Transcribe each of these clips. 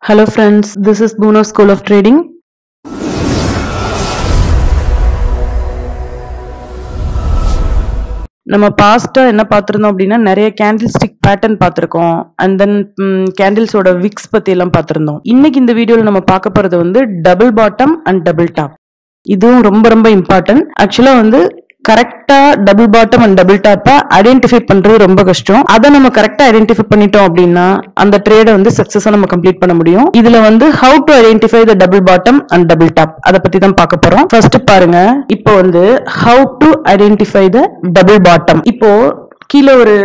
Hello friends, this is Buno School of Trading. நம்ம பாஸ்டா என்ன பார்த்திருந்தோம் அப்படின்னா நிறைய கேண்டில் ஸ்டிக் பேட்டர்ன் பார்த்திருக்கோம் அண்ட் தென் கேண்டில்ஸோட விக்ஸ் பத்தி எல்லாம் பார்த்திருந்தோம் இன்னைக்கு இந்த வீடியோல நம்ம பார்க்க போறது வந்து double bottom and double top இதுவும் ரொம்ப ரொம்ப இம்பார்ட்டன்ட் ஆக்சுவலா வந்து கரெக்டா டபுள் பாட்டம் அண்ட் டபுள் டாப்பை ஐடென்டிஃபை பண்றது ரொம்ப கஷ்டம் அதை நம்ம கரெக்டா ஐடென்டிஃபை பண்ணிட்டோம் அப்படின்னா அந்த ட்ரேடை வந்து சக்சஸா நம்ம கம்ப்ளீட் பண்ண முடியும் இதுல வந்து how to identify the double bottom and double top அதை பத்தி தான் பார்க்க போறோம் ஃபர்ஸ்ட் பாருங்க இப்போ வந்து how to identify the double bottom இப்போ கீழே ஒரு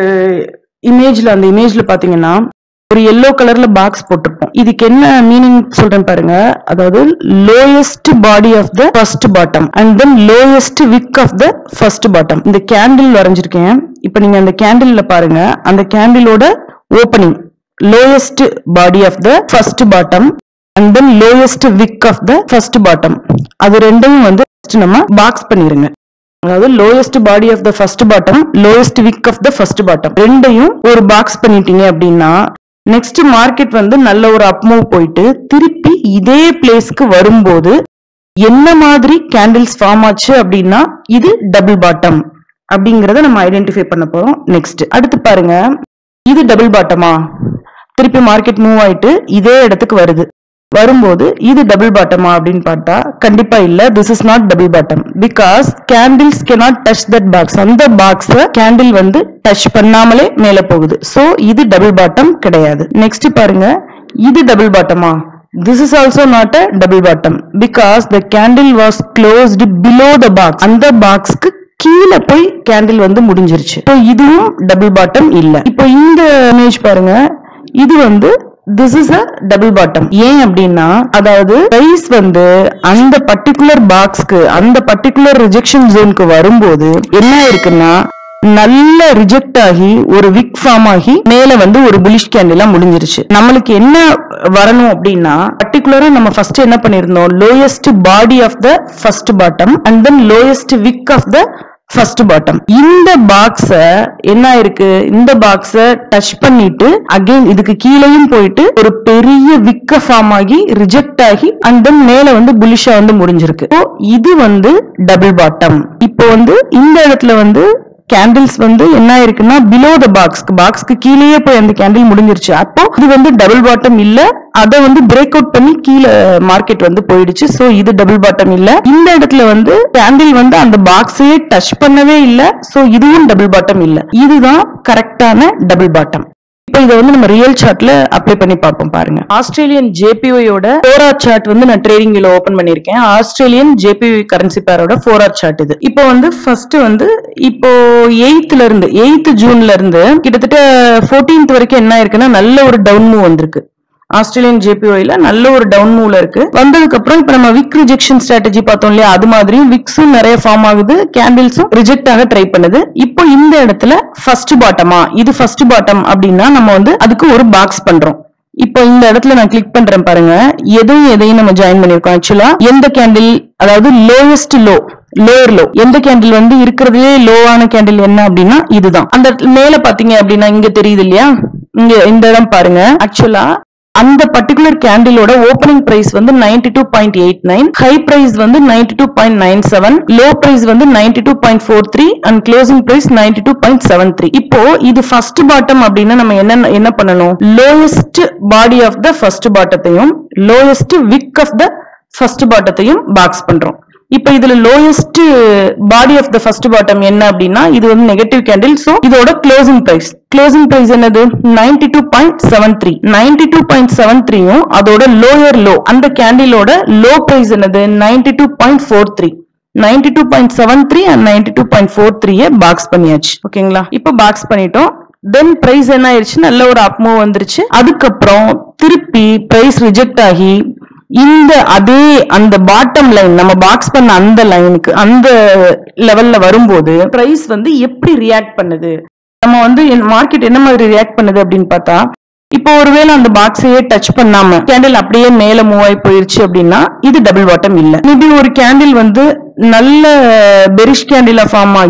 இமேஜ்ல அந்த இமேஜ்ல பாத்தீங்கன்னா ஒரு எல்லோ கலர்ல பாக்ஸ் போட்டிருப்போம் இதுக்கு என்ன மீனிங் சொல்றேன் பாருங்க அதாவது lowest body of the first bottom and then lowest wick of the first bottom இந்த கேண்டில் வரைஞ்சிருக்கேன் இப்போ நீங்க அந்த கேண்டில்ல பாருங்க அந்த கேண்டிலோட opening lowest body of the first bottom and then lowest wick of the first bottom அது ரெண்டையும் வந்து first நம்ம பாக்ஸ் பண்ணிருங்க அதாவது lowest body of the first bottom lowest wick of the first bottom ரெண்டையும் ஒரு பாக்ஸ் பண்ணிட்டீங்க அப்படின்னா நெக்ஸ்ட் மார்க்கெட் வந்து நல்ல ஒரு அப்மூவ் போயிட்டு திருப்பி இதே பிளேஸ்க்கு வரும்போது என்ன மாதிரி கேண்டில்ஸ் ஃபார்ம் ஆச்சு அப்படின்னா இது டபுள் பாட்டம் அப்படிங்கறத நம்ம ஐடென்டிஃபை பண்ண போறோம் நெக்ஸ்ட் அடுத்து பாருங்க இது டபுள் பாட்டமா திருப்பி மார்க்கெட் மூவ் ஆயிட்டு இதே இடத்துக்கு வருது வரும்போது இது டபுள் பாட்டமா அப்படின்னு பார்த்தா கண்டிப்பா இல்ல this is not double bottom because candles cannot touch that box அந்த பாக்ஸ் கேண்டில் வந்து டச் பண்ணாமலே மேல போகுது சோ இது டபுள் பாட்டம் கிடையாது நெக்ஸ்ட் பாருங்க இது டபுள் பாட்டமா this is also not a double bottom because the candle was closed below the box அந்த பாக்ஸ்க்கு கீழே போய் கேண்டில் வந்து முடிஞ்சிருச்சு So இதுவும் டபுள் பாட்டம் இல்ல இப்போ இந்த இமேஜ் பாருங்க இது வந்து this is a double bottom ஏன் அப்படின்னா அதாவது பிரைஸ் வந்து அந்த பர்டிகுலர் பாக்ஸ்க்கு அந்த பர்டிகுலர் ரிஜெக்ஷன் ஜோனுக்கு வரும்போது என்ன இருக்குன்னா நல்ல ரிஜெக்ட் ஆகி ஒரு விக் ஃபார்ம் ஆகி மேல வந்து ஒரு புலிஷ் கேண்டிலா முடிஞ்சிருச்சு நம்மளுக்கு என்ன வரணும் அப்படின்னா பர்டிகுலரா நம்ம ஃபர்ஸ்ட் என்ன பண்ணிருந்தோம் lowest body of the first bottom and then lowest wick of the first bottom இந்த பாக்ஸ என்ன இருக்கு இந்த பாக்ஸ டச் பண்ணிட்டு அகைன் இதுக்கு கீழேயும் போயிட்டு ஒரு பெரிய விக்க ஃபார்ம் ஆகி ரிஜெக்ட் ஆகி அண்ட் தென் மேல வந்து புலிஷா வந்து முடிஞ்சிருக்கு So, இது வந்து டபுள் பாட்டம் இப்போ வந்து இந்த இடத்துல வந்து கேண்டில்ஸ் வந்து என்ன இருக்குன்னா பிலோ த பாக்ஸ்க்கு பாக்ஸ்க்கு கீழேயே போய் அந்த கேண்டில் முடிஞ்சிருச்சு அப்போ இது வந்து டபுள் பாட்டம் இல்ல அதை வந்து பிரேக் அவுட் பண்ணி கீழே மார்க்கெட் வந்து போயிடுச்சு சோ இது டபுள் பாட்டம் இல்ல இந்த இடத்துல வந்து கேண்டில் வந்து அந்த பாக்ஸையே டச் பண்ணவே இல்ல சோ இதுவும் டபுள் பாட்டம் இல்ல இதுதான் கரெக்டான டபுள் பாட்டம் இப்போ இதை வந்து நம்ம ரியல் சார்ட்ல அப்ளை பண்ணி பார்ப்போம் பாருங்க ஆஸ்திரேலியன் ஜேபிஓயோட ஃபோர் ஆர் சார்ட் வந்து நான் ட்ரேடிங் வியூல ஓபன் பண்ணிருக்கேன் ஆஸ்திரேலியன் ஜேபிஓ கரன்சி பேரோட ஃபோர் ஆர் சார்ட் இது இப்போ வந்து ஃபர்ஸ்ட் வந்து இப்போ எயித்துல இருந்து எயித் ஜூன்ல இருந்து கிட்டத்தட்ட 14th வரைக்கும் என்ன இருக்குன்னா நல்ல ஒரு டவுன் மூவ் வந்திருக்கு ஆஸ்திரேலியன் ஜேபிஓல நல்ல ஒரு டவுன் மூவ்ல இருக்கு வந்ததுக்கு அப்புறம் இப்ப நம்ம விக் ரிஜெக்ஷன் ஸ்ட்ராட்டஜி பார்த்தோம் இல்லையா அது மாதிரி விக்ஸும் நிறைய ஃபார்ம் ஆகுது கேண்டில்ஸும் ரிஜெக்ட் ஆக ட்ரை பண்ணுது இப்போ இந்த இடத்துல ஃபர்ஸ்ட் பாட்டமா இது ஃபர்ஸ்ட் பாட்டம் அப்படின்னா நம்ம வந்து அதுக்கு ஒரு பாக்ஸ் பண்றோம் இப்போ இந்த இடத்துல நான் கிளிக் பண்றேன் பாருங்க எதுவும் எதையும் நம்ம ஜாயின் பண்ணிருக்கோம் ஆக்சுவலா எந்த கேண்டில் அதாவது லோயஸ்ட் லோ லோயர் லோ எந்த கேண்டில் வந்து இருக்கிறதுலே லோவான கேண்டில் என்ன அப்படின்னா இதுதான் அந்த மேல பாத்தீங்க அப்படின்னா இங்க தெரியுது இல்லையா இங்க இந்த இடம் பாருங்க ஆக்சுவலா அந்த பர்டிகுலர் கேண்டிலோட ஓப்பனிங் பிரைஸ் வந்து ninety two point eight nine high price வந்து ninety two point nine seven low price வந்து ninety two point four three and closing price ninety two point seven three இப்போ இது ஃபர்ஸ்ட் பாட்டம் அப்படின்னா நம்ம என்ன என்ன பண்ணணும் lowest body of the first பாட்டத்தையும் lowest wick of the first பாட்டத்தையும் பாக்ஸ் பண்றோம் இப்போ இதுல lowest body of the first bottom என்ன அப்படின்னா இது வந்து நெகட்டிவ் கேண்டில் சோ இதோட க்ளோசிங் பிரைஸ் க்ளோசிங் பிரைஸ் என்னது ninety two point seven three ninety two point seven த்ரீயும் அதோட லோயர் லோ அந்த கேண்டிலோட லோ பிரைஸ் என்னது ninety two point four three ninety two point seven three and ninety two point four த்ரீய box பண்ணியாச்சு ஓகேங்களா இப்போ பாக்ஸ் பண்ணிட்டோம் தென் பிரைஸ் என்ன ஆயிருச்சு நல்ல ஒரு அப்மூவ் வந்துருச்சு அதுக்கப்புறம் திருப்பி பிரைஸ் ரிஜெக்ட் ஆகி இந்த அதே அந்த பாட்டம் லைன் நம்ம பாக்ஸ் பண்ண அந்த லைனுக்கு அந்த லெவல்ல வரும்போது பிரைஸ் வந்து எப்படி ரியாக்ட் பண்ணுது நம்ம வந்து மார்க்கெட் என்ன மாதிரி ரியாக்ட் பண்ணுது அப்படின்னு பார்த்தா இப்போ ஒருவேளை அந்த பாக்ஸையே டச் பண்ணாம கேண்டில் அப்படியே மேல மூவ் ஆகி போயிருச்சு அப்படின்னா இது டபுள் பாட்டம் இல்ல மேபி ஒரு கேண்டில் வந்து நல்ல பெரிஷ் கேண்டிலா ஃபார்ம் ஆகி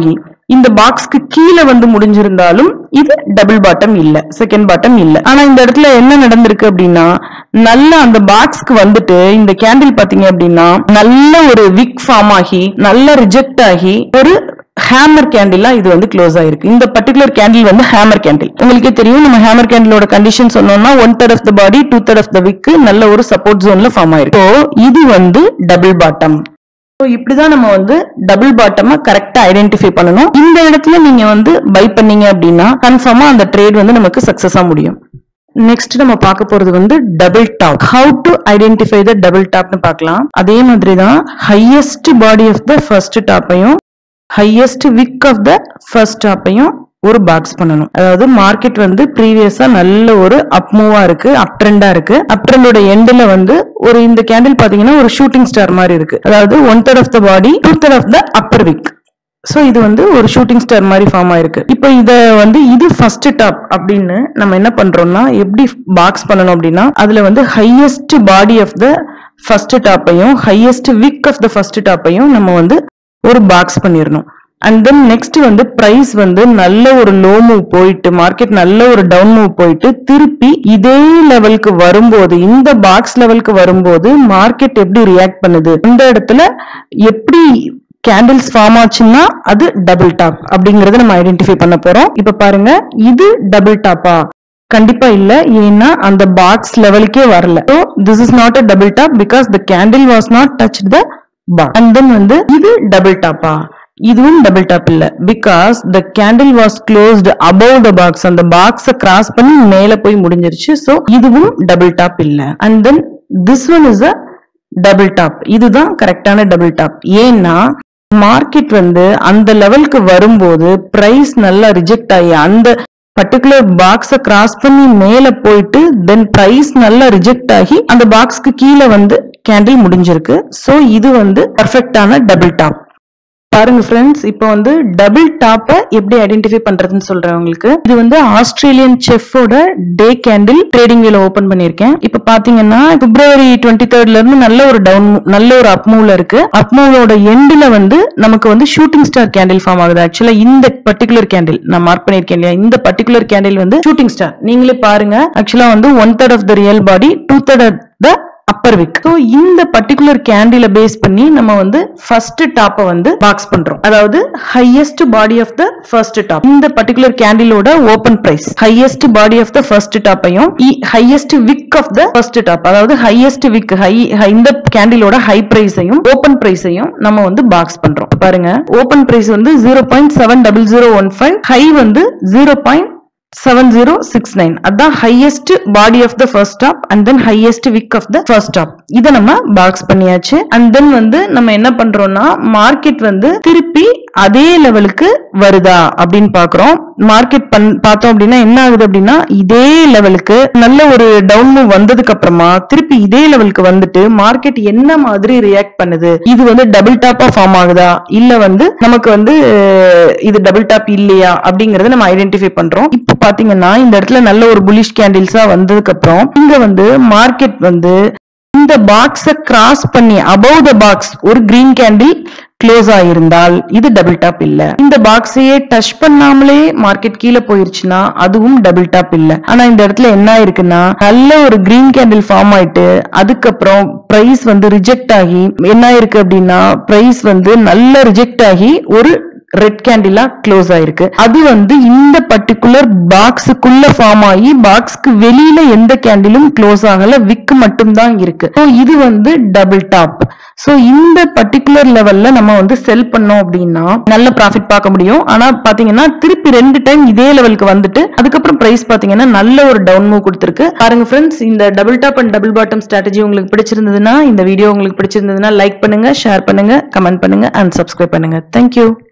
இந்த பாக்ஸ்க்கு கீழே வந்து முடிஞ்சிருந்தாலும் இது டபுள் பாட்டம் இல்ல செகண்ட் பாட்டம் இல்ல ஆனா இந்த இடத்துல என்ன நடந்திருக்கு அப்படின்னா நல்ல அந்த பாக்ஸ்க்கு வந்துட்டு இந்த கேண்டில் பாத்தீங்க அப்படின்னா நல்ல ஒரு விக் ஃபார்ம் ஆகி நல்ல ரிஜெக்ட் ஆகி ஒரு ஹேமர் கேண்டிலா இது வந்து க்ளோஸ் ஆயிருக்கு இந்த பர்டிகுலர் கேண்டில் வந்து ஹேமர் கேண்டில் உங்களுக்கே தெரியும் நம்ம ஹேமர் கேண்டிலோட கண்டிஷன் சொன்னோம்னா one third of the body two third of the wick நல்ல ஒரு சப்போர்ட் ஜோன்ல ஃபார்ம் ஆயிருக்கு So, இது வந்து டபுள் பாட்டம் ஸோ இப்படிதான் நம்ம வந்து டபுள் பாட்டமா கரெக்டா ஐடென்டிஃபை பண்ணணும் இந்த இடத்துல நீங்க வந்து பை பண்ணீங்க அப்படின்னா கன்ஃபார்மா அந்த ட்ரேட் வந்து நமக்கு சக்சஸா முடியும் நெக்ஸ்ட் நம்ம பார்க்க போறது வந்து double top how to identify the double டாப்னு பார்க்கலாம் அதே மாதிரி தான் highest body of the first டாப்பையும் highest wick of the first டாப்பையும் ஒரு பாக்ஸ் பண்ணணும் அதாவது மார்க்கெட் வந்து ப்ரீவியஸா நல்ல ஒரு அப் மூவா இருக்கு அப் ட்ரெண்டா இருக்கு அப் ட்ரெண்டோட எண்ட்ல வந்து ஒரு இந்த கேண்டில் பாத்தீங்கன்னா ஒரு ஷூட்டிங் ஸ்டார் மாதிரி இருக்கு அதாவது one third of the body two third of the upper wick so இது வந்து ஒரு ஷூட்டிங் ஸ்டார் மாதிரி ஃபார்ம் ஆயிருக்கு இப்போ இத வந்து இது ஃபர்ஸ்ட் டாப் அப்படின்னு நம்ம என்ன பண்றோம்னா எப்படி பாக்ஸ் பண்ணணும் அப்படின்னா அதுல வந்து highest body of the first டாப்பையும் highest wick of the first டாப்பையும் நம்ம வந்து ஒரு பாக்ஸ் பண்ணிடணும் அண்ட் தென் நெக்ஸ்ட் வந்து பிரைஸ் வந்து நல்ல ஒரு லோ மூவ் போயிட்டு மார்க்கெட் நல்ல ஒரு டவுன் மூவ் போயிட்டு திருப்பி இதே லெவலுக்கு வரும்போது இந்த பாக்ஸ் லெவலுக்கு வரும்போது மார்க்கெட் எப்படி ரியாக்ட் பண்ணுது இந்த இடத்துல எப்படி கேண்டில்ஸ் ஃபார்ம் ஆச்சுன்னா அது டபுள் டாப் அப்படிங்கறத நம்ம ஐடென்டிஃபை பண்ண போறோம் இப்ப பாருங்க இது டபுள் டாப்பா கண்டிப்பா இல்ல ஏன்னா அந்த பாக்ஸ் லெவலுக்கே வரல so this is not a double top because the candle was not touch the box and then வந்து இது டபுள் டாப்பா இதுவும் டபுள் டாப் இல்ல because the candle was closed above the box அந்த பாக்ஸ கிராஸ் பண்ணி மேல போய் முடிஞ்சிருச்சு சோ இதுவும் டபுள் டாப் இல்ல and then this one is a double top இதுதான் கரெக்டான டபுள் டாப் ஏன்னா மார்க்கெட் வந்து அந்த லெவலுக்கு வரும்போது பிரைஸ் நல்லா ரிஜெக்ட் ஆகி அந்த பர்டிகுலர் பாக்ஸ கிராஸ் பண்ணி மேல போயிட்டு தென் பிரைஸ் நல்லா ரிஜெக்ட் ஆகி அந்த பாக்ஸ்க்கு கீழே வந்து கேண்டில் முடிஞ்சிருக்கு சோ இது வந்து பர்ஃபெக்டான டபுள் டாப் பாருங்க ஃப்ரெண்ட்ஸ் இப்போ வந்து டபுள் டாப்பை எப்படி ஐடென்டிஃபை பண்றதுன்னு சொல்றேன் உங்களுக்கு இது வந்து ஆஸ்திரேலியன் செஃபோட டே கேண்டில் ட்ரேடிங் வேல ஓபன் பண்ணிருக்கேன் இப்ப பாத்தீங்கன்னா பிப்ரவரி டுவெண்ட்டி தேர்ட்ல இருந்து நல்ல ஒரு டவுன் நல்ல ஒரு அப் மூவ்ல இருக்கு அப் மூவோட எண்ட்ல வந்து நமக்கு வந்து ஷூட்டிங் ஸ்டார் கேண்டில் ஃபார்ம் ஆகுது ஆக்சுவலா இந்த பர்டிகுலர் கேண்டில் நான் மார்க் பண்ணிருக்கேன் இல்லையா இந்த பர்டிகுலர் கேண்டில் வந்து ஷூட்டிங் ஸ்டார் நீங்களே பாருங்க ஆக்சுவலா வந்து one third of the real body two third of the upper wick so இந்த பர்டிகுலர் கேண்டில பேஸ் பண்ணி நம்ம வந்து ஃபர்ஸ்ட் டாப்பை வந்து பாக்ஸ் பண்றோம் அதாவது highest body of the first top இந்த பர்டிகுலர் கேண்டிலோட open price highest body of the first டாப்பையும் highest wick of the first top அதாவது ஹையஸ்ட் விக் ஹை இந்த கேண்டிலோட ஹை பிரைஸையும் ஓபன் பிரைஸையும் நம்ம வந்து பாக்ஸ் பண்றோம் பாருங்க ஓபன் பிரைஸ் வந்து zero point seven double zero one five high வந்து zero point seven zero six nine அதான் highest body of the first top and then highest wick of the first top இதை நம்ம box பண்ணியாச்சு and then வந்து நம்ம என்ன பண்றோம்னா market வந்து திருப்பி அதே லெவலுக்கு வருதா அப்படின்னு பாக்குறோம் மார்க்கெட் பண் பார்த்தோம் அப்படின்னா என்ன ஆகுது அப்படின்னா இதே லெவலுக்கு நல்ல ஒரு டவுன் மூவ் வந்ததுக்கு அப்புறமா திருப்பி இதே லெவலுக்கு வந்துட்டு மார்க்கெட் என்ன மாதிரி ரியாக்ட் பண்ணுது இது வந்து டபுள் டாப்பா ஃபார்ம் ஆகுதா இல்ல வந்து நமக்கு வந்து அஹ், இது டபுள் டாப் இல்லையா அப்படிங்கறத நம்ம ஐடென்டிஃபை பண்றோம் இப்போ பாத்தீங்கன்னா இந்த இடத்துல நல்ல ஒரு புலிஷ் கேண்டில்ஸா வந்ததுக்கு அப்புறம் இங்க வந்து மார்க்கெட் வந்து இந்த பாக்ஸ கிராஸ் பண்ணி above த பாக்ஸ் ஒரு கிரீன் கேண்டில் க்ளோஸ் ஆயிருந்தால் இது டபுள் டாப் இல்ல இந்த பாக்ஸையே டச் பண்ணாமலே மார்க்கெட் கீழே போயிருச்சுன்னா அதுவும் டபுள் டாப் இல்ல ஆனா இந்த இடத்துல என்ன ஆயிருக்குன்னா நல்ல ஒரு கிரீன் கேண்டில் ஃபார்ம் ஆயிட்டு அதுக்கப்புறம் பிரைஸ் வந்து ரிஜெக்ட் ஆகி என்ன ஆயிருக்கு அப்படின்னா பிரைஸ் வந்து நல்ல ரிஜெக்ட் ஆகி ஒரு ரெட் கேண்டிலா க்ளோஸ் ஆயிருக்கு அது வந்து இந்த பர்டிகுலர் பாக்ஸுக்குள்ள ஃபார்ம் ஆகி பாக்ஸ்க்கு வெளியில எந்த கேண்டிலும் க்ளோஸ் ஆகல விக் மட்டும் தான் இருக்கு So இது வந்து டபுள் டாப் சோ இந்த பர்டிகுலர் லெவல்ல நம்ம வந்து செல் பண்ணோம் அப்படின்னா நல்ல ப்ராஃபிட் பார்க்க முடியும் ஆனா பாத்தீங்கன்னா திருப்பி ரெண்டு டைம் இதே லெவலுக்கு வந்துட்டு அதுக்கப்புறம் பிரைஸ் பாத்தீங்கன்னா நல்ல ஒரு டவுன் மூவ் கொடுத்திருக்கு பாருங்க ஃப்ரெண்ட்ஸ் இந்த double top and double bottom strategy உங்களுக்கு பிடிச்சிருந்ததுன்னா இந்த வீடியோ உங்களுக்கு பிடிச்சிருந்ததுன்னா லைக் பண்ணுங்க ஷேர் பண்ணுங்க கமெண்ட் பண்ணுங்க அண்ட் சப்ஸ்கிரைப் பண்ணுங்க தேங்க்யூ